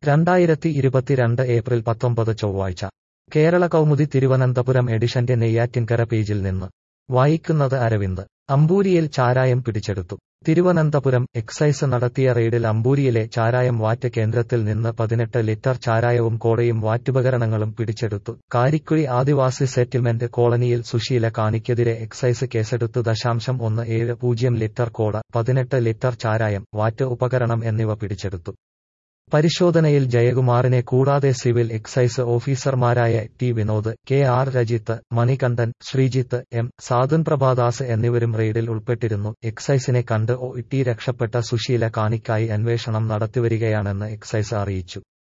രണ്ടായിരത്തി ഇരുപത്തിരണ്ട് ഏപ്രിൽ പത്തൊമ്പത് ചൊവ്വാഴ്ച കേരള കൗമുദി തിരുവനന്തപുരം എഡിഷന്റെ നെയ്യാറ്റിൻകര പേജിൽ നിന്ന് വായിക്കുന്നത് അരവിന്ദ് അമ്പൂരിയിൽ ചാരായം പിടിച്ചെടുത്തു തിരുവനന്തപുരം എക്സൈസ് നടത്തിയ റെയ്ഡിൽ അമ്പൂരിയിലെ ചാരായം വാറ്റ് കേന്ദ്രത്തിൽ നിന്ന് പതിനെട്ട് ലിറ്റർ ചാരായവും കോടയും വാറ്റുപകരണങ്ങളും പിടിച്ചെടുത്തു കാരിക്കുഴി ആദിവാസി സെറ്റിൽമെന്റ് കോളനിയിൽ സുശീല കാണിക്കെതിരെ എക്സൈസ് കേസെടുത്തു ദശാംശം ഒന്ന് ഏഴ് പൂജ്യം ലിറ്റർ കോട പതിനെട്ട് ലിറ്റർ ചാരായം വാറ്റ് ഉപകരണം എന്നിവ പിടിച്ചെടുത്തു പരിശോധനയിൽ ജയകുമാറിനെ കൂടാതെ സിവിൽ എക്സൈസ് ഓഫീസർമാരായ T Vinod K R Rajith Manikandan Sreejith M Sadhan Prabhadas എന്നിവരും റെയ്ഡിൽ ഉൾപ്പെട്ടിരുന്നു എക്സൈസിനെ കണ്ട് ഒ ടി രക്ഷപ്പെട്ട സുശീല കാണിക്കായി അന്വേഷണം നടത്തിവരികയാണെന്ന് എക്സൈസ് അറിയിച്ചു